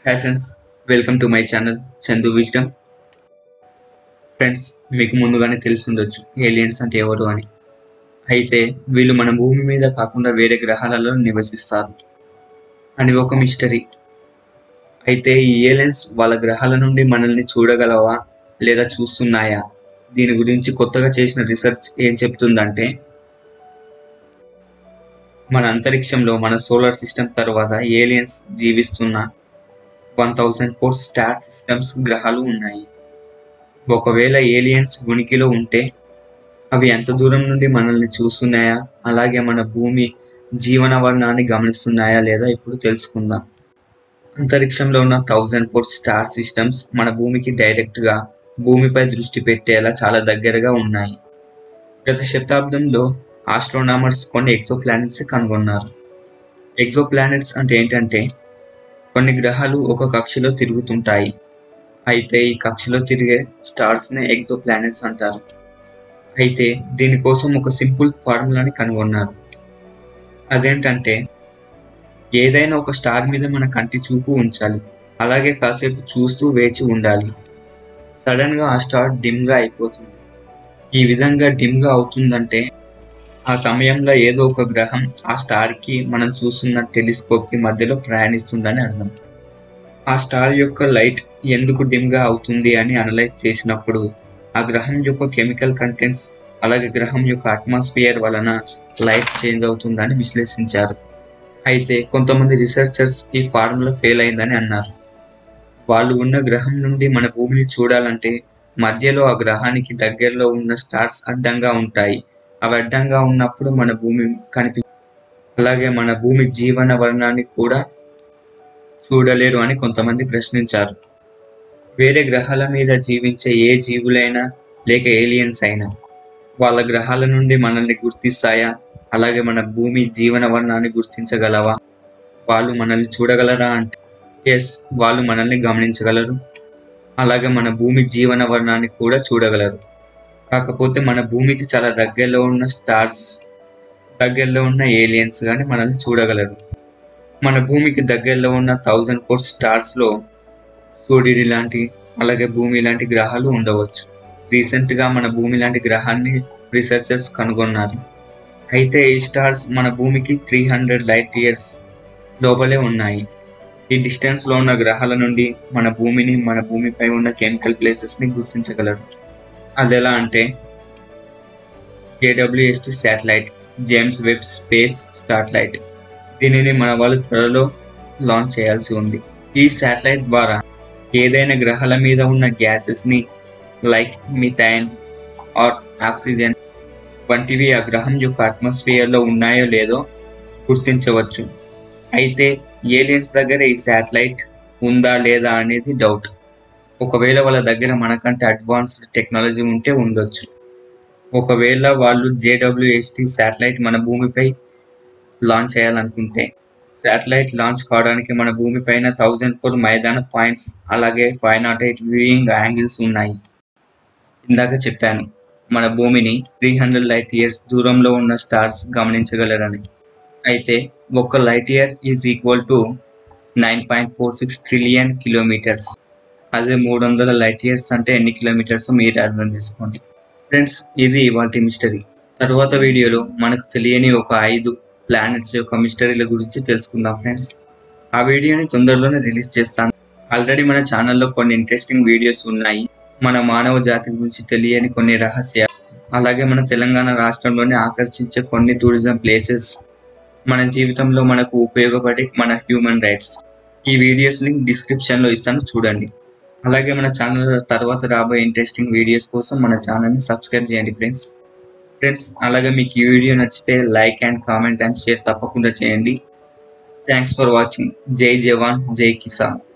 hi friends welcome to my channel Chandu wisdom friends మీకు ముందుగానే తెలిసి ఉండొచ్చు ఏలియన్స్ అంటే ఎవరు అని అయితే వీళ్ళు మన భూమి మీద కాకుండా వేరే గ్రహాలలో నివసిస్తారు అని ఒక మిస్టరీ అయితే ఈ ఏలియన్స్ వాళ్ళ గ్రహాల నుండి మనల్ని చూడగలవా లేదా చూస్తున్నాయా దీని గురించి కొత్తగా చేసిన రీసెర్చ్ ఏం చెప్తుందంటే మన అంతరిక్షంలో మన సోలార్ సిస్టమ్ తర్వాత ఏలియన్స్ జీవిస్తున్న one thousand four star systems గ్రహాలు ఉన్నాయి ఒకవేళ ఏలియన్స్ ఉనికిలో ఉంటే అవి ఎంత దూరం నుండి మనల్ని చూస్తున్నాయా అలాగే మన భూమి జీవన వర్ణాన్ని గమనిస్తున్నాయా లేదా ఇప్పుడు తెలుసుకుందాం అంతరిక్షంలో ఉన్న థౌజండ్ ఫోర్ స్టార్ సిస్టమ్స్ మన భూమికి డైరెక్ట్గా భూమిపై దృష్టి పెట్టేలా చాలా దగ్గరగా ఉన్నాయి గత శతాబ్దంలో ఆస్ట్రోనామర్స్ కొన్ని ఎక్సో ప్లానెట్స్ కనుగొన్నారు ఎక్సో ప్లానెట్స్ అంటే ఏంటంటే కొన్ని గ్రహాలు ఒక కక్షలో తిరుగుతుంటాయి అయితే ఈ కక్షలో తిరిగే స్టార్స్నే ఎక్సో ప్లానెట్స్ అంటారు అయితే దీనికోసం ఒక సింపుల్ ఫార్ములాని కనుగొన్నారు అదేంటంటే ఏదైనా ఒక స్టార్ మీద మన కంటి చూపు ఉంచాలి అలాగే కాసేపు చూస్తూ వేచి ఉండాలి సడన్గా ఆ స్టార్ డిమ్గా అయిపోతుంది ఈ విధంగా డిమ్గా అవుతుందంటే ఆ సమయంలో ఏదో ఒక గ్రహం ఆ స్టార్కి మనం చూస్తున్న టెలిస్కోప్కి మధ్యలో ప్రయాణిస్తుందని అర్థం ఆ స్టార్ యొక్క లైట్ ఎందుకు డిమ్గా అవుతుంది అని అనలైజ్ చేసినప్పుడు ఆ గ్రహం యొక్క కెమికల్ కంటెంట్స్ అలాగే గ్రహం యొక్క అట్మాస్ఫియర్ వలన లైట్ చేంజ్ అవుతుందని విశ్లేషించారు అయితే కొంతమంది రీసెర్చర్స్ ఈ ఫార్ములా ఫెయిల్ అయిందని అన్నారు వాళ్ళు ఉన్న గ్రహం నుండి మన భూమిని చూడాలంటే మధ్యలో ఆ గ్రహానికి దగ్గరలో ఉన్న స్టార్స్ అడ్డంగా ఉంటాయి అవి అడ్డంగా ఉన్నప్పుడు మన భూమి కనిపి అలాగే మన భూమి జీవన వర్ణాన్ని కూడా చూడలేరు అని కొంతమంది ప్రశ్నించారు వేరే గ్రహాల మీద జీవించే ఏ జీవులైనా లేక ఏలియన్స్ అయినా వాళ్ళ గ్రహాల నుండి మనల్ని గుర్తిస్తాయా అలాగే మన భూమి జీవన వర్ణాన్ని గుర్తించగలవా వాళ్ళు మనల్ని చూడగలరా అంటే ఎస్ వాళ్ళు మనల్ని గమనించగలరు అలాగే మన భూమి జీవన వర్ణాన్ని కూడా చూడగలరు కాకపోతే మన భూమికి చాలా దగ్గరలో ఉన్న స్టార్స్ దగ్గరలో ఉన్న ఏలియన్స్ కానీ మనల్ని చూడగలరు మన భూమికి దగ్గరలో ఉన్న థౌజండ్ ఫోర్ స్టార్స్లో సూర్యుడి లాంటి అలాగే భూమి లాంటి గ్రహాలు ఉండవచ్చు రీసెంట్గా మన భూమి లాంటి గ్రహాన్ని రీసెర్చర్స్ కనుగొన్నారు అయితే ఈ స్టార్స్ మన భూమికి త్రీ హండ్రెడ్ లైట్ ఇయర్స్ లోపలే ఉన్నాయి ఈ డిస్టెన్స్లో ఉన్న గ్రహాల నుండి మన భూమిని మన భూమిపై ఉన్న కెమికల్ ప్లేసెస్ని గుర్తించగలరు అది ఎలా అంటే AWST satellite James Webb space starlight దీనిని మన వాళ్ళు త్వరలో లాంచ్ చేయాల్సి ఉంది ఈ శాటిలైట్ ద్వారా ఏదైనా గ్రహాల మీద ఉన్న గ్యాసెస్ని లైక్ మిథైన్ ఆర్ ఆక్సిజన్ వంటివి ఆ గ్రహం యొక్క అట్మాస్ఫియర్లో ఉన్నాయో లేదో గుర్తించవచ్చు అయితే ఏలియన్స్ దగ్గర ఈ శాటిలైట్ ఉందా లేదా అనేది డౌట్ ఒకవేళ వాళ్ళ దగ్గర మనకంటే అడ్వాన్స్డ్ టెక్నాలజీ ఉంటే ఉండొచ్చు ఒకవేళ వాళ్ళు జేడబ్ల్యూఎస్టీ శాటిలైట్ మన భూమిపై లాంచ్ చేయాలనుకుంటే శాటిలైట్ లాంచ్ కావడానికి మన భూమి పైన థౌజండ్ ఫోర్ మైదాన పాయింట్స్ అలాగే five nought eight viewing angles ఉన్నాయి ఇందాక చెప్పాను మన భూమిని త్రీ హండ్రెడ్ లైట్ ఇయర్స్ దూరంలో ఉన్న స్టార్స్ గమనించగలరని అయితే ఒక light year is equal to nine point four six trillion kilometres అదే మూడు వందల లైట్ ఇయర్స్ అంటే ఎన్ని కిలోమీటర్స్ మీరు అర్థం చేసుకోండి ఫ్రెండ్స్ ఇది ఇవాటి మిస్టరీ తర్వాత వీడియోలో మనకు తెలియని ఒక ఐదు ప్లానెట్స్ యొక్క మిస్టరీల గురించి తెలుసుకుందాం ఫ్రెండ్స్ ఆ వీడియోని తొందరలోనే రిలీజ్ చేస్తాను ఆల్రెడీ మన ఛానల్లో కొన్ని ఇంట్రెస్టింగ్ వీడియోస్ ఉన్నాయి మన మానవ జాతి గురించి తెలియని కొన్ని రహస్యాలు అలాగే మన తెలంగాణ రాష్ట్రంలోని ఆకర్షించే కొన్ని టూరిజం ప్లేసెస్ మన జీవితంలో మనకు ఉపయోగపడే మన హ్యూమన్ రైట్స్ ఈ వీడియోస్ లింక్ డిస్క్రిప్షన్లో ఇస్తాను చూడండి అలాగే మన ఛానల్ తర్వాత రాబోయే ఇంట్రెస్టింగ్ వీడియోస్ కోసం మన ఛానల్ని సబ్స్క్రైబ్ చేయండి ఫ్రెండ్స్ ఫ్రెండ్స్ అలాగే మీకు ఈ వీడియో నచ్చితే like and comment and share తప్పకుండా చేయండి థ్యాంక్స్ ఫర్ వాచింగ్ జై జవాన్ జై కిసాన్